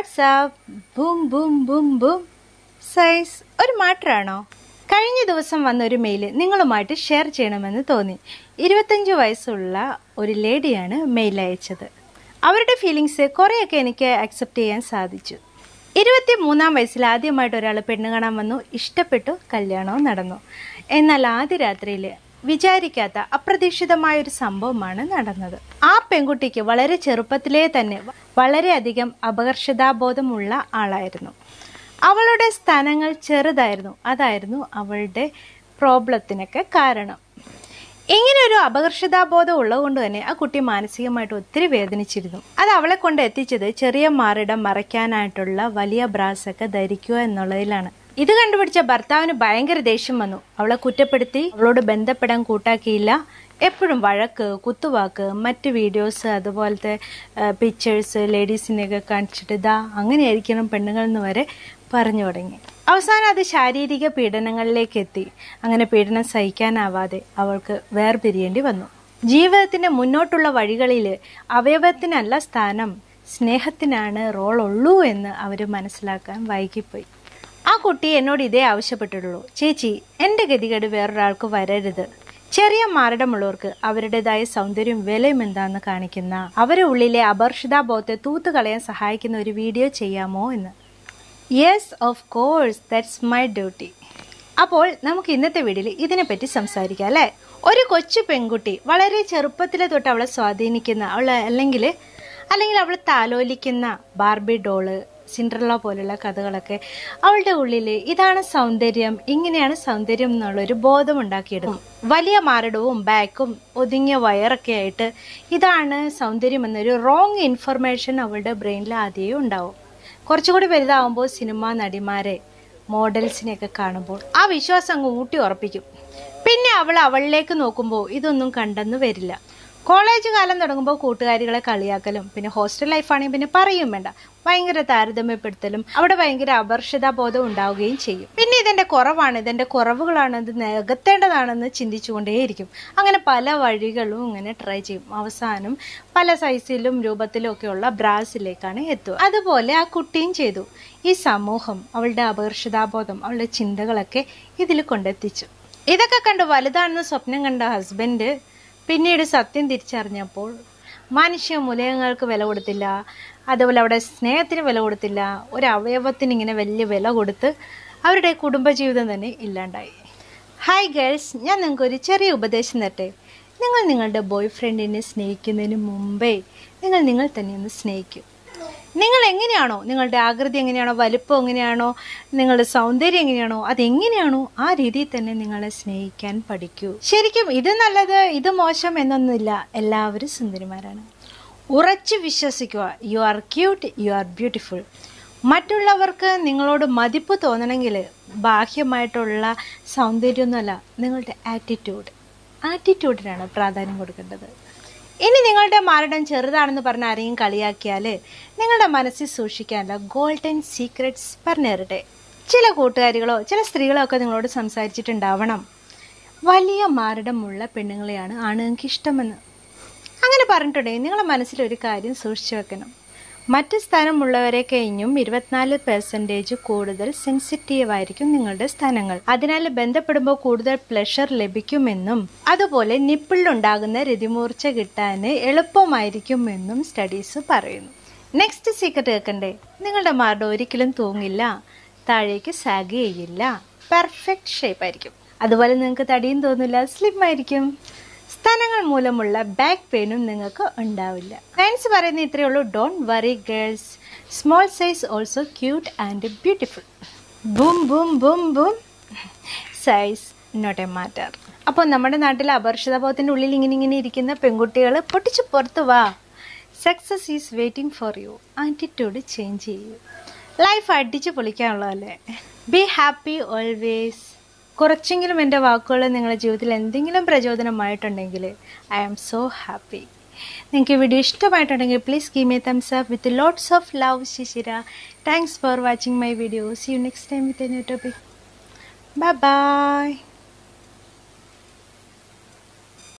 WhatsApp boom boom boom boom size ഒരു മാറ്ററാണോ കഴിഞ്ഞ ദിവസം വന്ന ഒരു മെയിൽ നിങ്ങളുമായിട്ട് ഷെയർ ചെയ്യണമെന്ന് തോന്നി ഇരുപത്തഞ്ച് വയസ്സുള്ള ഒരു ലേഡിയാണ് മെയിൽ അയച്ചത് അവരുടെ ഫീലിങ്സ് കുറേയൊക്കെ എനിക്ക് അക്സെപ്റ്റ് ചെയ്യാൻ സാധിച്ചു ഇരുപത്തി മൂന്നാം വയസ്സിൽ ആദ്യമായിട്ട് ഒരാൾ പെണ്ണ് കാണാൻ വന്നു ഇഷ്ടപ്പെട്ടു കല്യാണവും നടന്നു എന്നാൽ ആദ്യ രാത്രിയിൽ വിചാരിക്കാത്ത അപ്രതീക്ഷിതമായ ഒരു സംഭവമാണ് നടന്നത് ആ പെൺകുട്ടിക്ക് വളരെ ചെറുപ്പത്തിലേ തന്നെ വളരെയധികം അപകർഷതാബോധമുള്ള ആളായിരുന്നു അവളുടെ സ്ഥാനങ്ങൾ ചെറുതായിരുന്നു അതായിരുന്നു അവളുടെ പ്രോബ്ലത്തിനൊക്കെ കാരണം ഇങ്ങനെ ഒരു അപകർഷതാബോധം ഉള്ളതുകൊണ്ട് തന്നെ ആ കുട്ടി മാനസികമായിട്ട് ഒത്തിരി വേദനിച്ചിരുന്നു അത് അവളെ കൊണ്ട് എത്തിച്ചത് ചെറിയ മാറിടം മറയ്ക്കാനായിട്ടുള്ള വലിയ ബ്രാസ് ഒക്കെ ധരിക്കുക എന്നുള്ളതിലാണ് ഇത് കണ്ടുപിടിച്ച ഭർത്താവിന് ഭയങ്കര ദേഷ്യം വന്നു അവളെ കുറ്റപ്പെടുത്തി അവളോട് ബന്ധപ്പെടാൻ കൂട്ടാക്കിയില്ല എപ്പോഴും വഴക്ക് കുത്തുവാക്ക് മറ്റ് വീഡിയോസ് അതുപോലത്തെ പിക്ചേഴ്സ് ലേഡീസിനെയൊക്കെ കാണിച്ചിട്ട് ഇതാ അങ്ങനെയായിരിക്കണം പെണ്ണുങ്ങൾ എന്ന് വരെ പറഞ്ഞു തുടങ്ങി അവസാനം അത് ശാരീരിക പീഡനങ്ങളിലേക്ക് എത്തി അങ്ങനെ പീഡനം സഹിക്കാനാവാതെ അവൾക്ക് വേർപിരിയേണ്ടി വന്നു ജീവിതത്തിന്റെ മുന്നോട്ടുള്ള വഴികളിൽ അവയവത്തിനല്ല സ്ഥാനം സ്നേഹത്തിനാണ് റോൾ ഉള്ളൂ എന്ന് അവർ മനസ്സിലാക്കാൻ വൈകിപ്പോയി ആ കുട്ടി എന്നോട് ഇതേ ആവശ്യപ്പെട്ടിട്ടുള്ളൂ ചേച്ചി എൻ്റെ ഗതികേട് വേറൊരാൾക്ക് വരരുത് ചെറിയ മാരടമുള്ളവർക്ക് അവരുടേതായ സൗന്ദര്യം വിലയും എന്താണെന്ന് കാണിക്കുന്ന അവരുടെ ഉള്ളിലെ അപർഷിതാബോധത്തെ തൂത്ത് കളയാൻ സഹായിക്കുന്ന ഒരു വീഡിയോ ചെയ്യാമോ എന്ന് yes of course that's my duty അപ്പോൾ നമുക്ക് ഇന്നത്തെ വീഡിയോയിൽ ഇതിനെപ്പറ്റി സംസാരിക്കാം അല്ലേ ഒരു കൊച്ചു പെൺകുട്ടി വളരെ ചെറുപ്പത്തിലെ തൊട്ട് അവളെ സ്വാധീനിക്കുന്ന അവളെ അല്ലെങ്കിൽ അല്ലെങ്കിൽ അവളെ താലോലിക്കുന്ന ബാർബി ഡോള് സിൻഡ്രല്ല പോലുള്ള കഥകളൊക്കെ അവളുടെ ഉള്ളിൽ ഇതാണ് സൗന്ദര്യം ഇങ്ങനെയാണ് സൗന്ദര്യം എന്നുള്ളൊരു ബോധം ഉണ്ടാക്കിയെടുക്കും വലിയ മാരടവും ബാക്കും ഒതുങ്ങിയ വയറൊക്കെ ആയിട്ട് ഇതാണ് സൗന്ദര്യം എന്നൊരു റോങ് ഇൻഫർമേഷൻ അവളുടെ ബ്രെയിനിൽ ആദ്യമേ ഉണ്ടാവും കുറച്ചുകൂടി വലുതാവുമ്പോൾ സിനിമാ നടിമാരെ മോഡൽസിനെയൊക്കെ കാണുമ്പോൾ ആ വിശ്വാസം അങ്ങ് ഊട്ടി ഉറപ്പിക്കും പിന്നെ അവൾ അവളിലേക്ക് നോക്കുമ്പോൾ ഇതൊന്നും കണ്ടെന്ന് വരില്ല കോളേജ് കാലം തുടങ്ങുമ്പോൾ കൂട്ടുകാരികളെ കളിയാക്കലും പിന്നെ ഹോസ്റ്റൽ ലൈഫാണെങ്കിൽ പിന്നെ പറയും വേണ്ട ഭയങ്കര താരതമ്യപ്പെടുത്തലും അവിടെ ഭയങ്കര അപർഷതാബോധം ഉണ്ടാവുകയും ചെയ്യും പിന്നെ ഇതിന്റെ കുറവാണ് ഇതിന്റെ കുറവുകളാണ് ഇത് നികത്തേണ്ടതാണെന്ന് ചിന്തിച്ചുകൊണ്ടേയിരിക്കും അങ്ങനെ പല വഴികളും ഇങ്ങനെ ട്രൈ ചെയ്യും അവസാനം പല സൈസിലും രൂപത്തിലും ഒക്കെയുള്ള ബ്രാസിലേക്കാണ് എത്തുക അതുപോലെ ആ കുട്ടിയും ചെയ്തു ഈ സമൂഹം അവളുടെ അപകർഷതാബോധം അവളുടെ ചിന്തകളൊക്കെ ഇതിൽ കൊണ്ടെത്തിച്ചു ഇതൊക്കെ കണ്ട് വലുതാണെന്ന് സ്വപ്നം കണ്ട ഹസ്ബൻഡ് പിന്നീട് സത്യം തിരിച്ചറിഞ്ഞപ്പോൾ മനുഷ്യ മൂലകങ്ങൾക്ക് വില കൊടുത്തില്ല അതുപോലെ അവിടെ സ്നേഹത്തിന് വില കൊടുത്തില്ല ഒരു അവയവത്തിന് ഇങ്ങനെ വലിയ വില കൊടുത്ത് അവരുടെ കുടുംബജീവിതം തന്നെ ഇല്ലാണ്ടായി ഹായ് ഗേൾസ് ഞാൻ നിങ്ങൾക്ക് ഒരു ചെറിയ ഉപദേശം തരട്ടെ നിങ്ങൾ നിങ്ങളുടെ ബോയ് ഫ്രണ്ടിനെ സ്നേഹിക്കുന്നതിന് മുമ്പേ നിങ്ങൾ നിങ്ങൾ തന്നെ ഒന്ന് സ്നേഹിക്കും നിങ്ങൾ എങ്ങനെയാണോ നിങ്ങളുടെ ആകൃതി എങ്ങനെയാണോ വലുപ്പം എങ്ങനെയാണോ നിങ്ങളുടെ സൗന്ദര്യം എങ്ങനെയാണോ അതെങ്ങനെയാണോ ആ രീതിയിൽ തന്നെ നിങ്ങളെ സ്നേഹിക്കാൻ പഠിക്കൂ ശരിക്കും ഇത് നല്ലത് ഇത് മോശം എന്നൊന്നുമില്ല എല്ലാവരും സുന്ദരിമാരാണ് ഉറച്ചു വിശ്വസിക്കുക you are cute you are beautiful മറ്റുള്ളവർക്ക് നിങ്ങളോട് മതിപ്പ് തോന്നണമെങ്കിൽ ബാഹ്യമായിട്ടുള്ള സൗന്ദര്യമൊന്നുമല്ല നിങ്ങളുടെ ആറ്റിറ്റ്യൂഡ് ആറ്റിറ്റ്യൂഡിനാണ് പ്രാധാന്യം കൊടുക്കേണ്ടത് ഇനി നിങ്ങളുടെ മാരടം ചെറുതാണെന്ന് പറഞ്ഞ് ആരെയും കളിയാക്കിയാൽ നിങ്ങളുടെ മനസ്സിൽ സൂക്ഷിക്കാനുള്ള ഗോൾഡൻ സീക്രട്സ് പറഞ്ഞു തരട്ടെ ചില കൂട്ടുകാരികളോ ചില സ്ത്രീകളോ ഒക്കെ നിങ്ങളോട് സംസാരിച്ചിട്ടുണ്ടാവണം വലിയ മാരടമുള്ള പെണ്ണുങ്ങളെയാണ് ആണുങ്ങൾക്ക് ഇഷ്ടമെന്ന് അങ്ങനെ പറഞ്ഞിട്ടുണ്ടെങ്കിൽ നിങ്ങളുടെ മനസ്സിൽ ഒരു കാര്യം സൂക്ഷിച്ചു വെക്കണം മറ്റ് സ്ഥാനമുള്ളവരെ കഴിഞ്ഞും ഇരുപത്തിനാല് പെർസെൻറ്റേജ് കൂടുതൽ സെൻസിറ്റീവ് ആയിരിക്കും നിങ്ങളുടെ സ്ഥാനങ്ങൾ അതിനാൽ ബന്ധപ്പെടുമ്പോൾ കൂടുതൽ പ്ലഷർ ലഭിക്കുമെന്നും അതുപോലെ നിപ്പിളിലുണ്ടാകുന്ന രതിമൂർച്ച കിട്ടാൻ എളുപ്പമായിരിക്കുമെന്നും സ്റ്റഡീസ് പറയുന്നു നെക്സ്റ്റ് സീക്രട്ട് കേൾക്കണ്ടേ നിങ്ങളുടെ മാർഡ് ഒരിക്കലും തൂങ്ങില്ല താഴേക്ക് സാഗ് ചെയ്യില്ല പെർഫെക്റ്റ് ഷേപ്പ് ആയിരിക്കും അതുപോലെ നിങ്ങൾക്ക് തടിയും തോന്നില്ല സ്ലിം ആയിരിക്കും സ്ഥാനങ്ങൾ മൂലമുള്ള ബാക്ക് പെയിനും നിങ്ങൾക്ക് ഉണ്ടാവില്ല സയൻസ് പറയുന്ന ഇത്രയേ ഉള്ളൂ don't worry girls small size also cute and beautiful boom boom boom boom size not a matter അപ്പോൾ നമ്മുടെ നാട്ടിലെ അപർഷിതാബോധത്തിൻ്റെ ഉള്ളിൽ ഇങ്ങനെ ഇങ്ങനെ ഇരിക്കുന്ന പെൺകുട്ടികൾ പൊട്ടിച്ച് പുറത്ത് വാ success is waiting for you attitude change ചെയ്യൂ ലൈഫ് അടിച്ച് പൊളിക്കാനുള്ളതല്ലേ ബി ഹാപ്പി ഓൾവേസ് കുറച്ചെങ്കിലും എൻ്റെ വാക്കുകൾ നിങ്ങളുടെ ജീവിതത്തിൽ എന്തെങ്കിലും പ്രചോദനമായിട്ടുണ്ടെങ്കിൽ ഐ ആം സോ ഹാപ്പി നിങ്ങൾക്ക് ഈ വീഡിയോ ഇഷ്ടമായിട്ടുണ്ടെങ്കിൽ please give me thumbs up with lots of love Shishira thanks for watching my video see you next time with a new topic bye by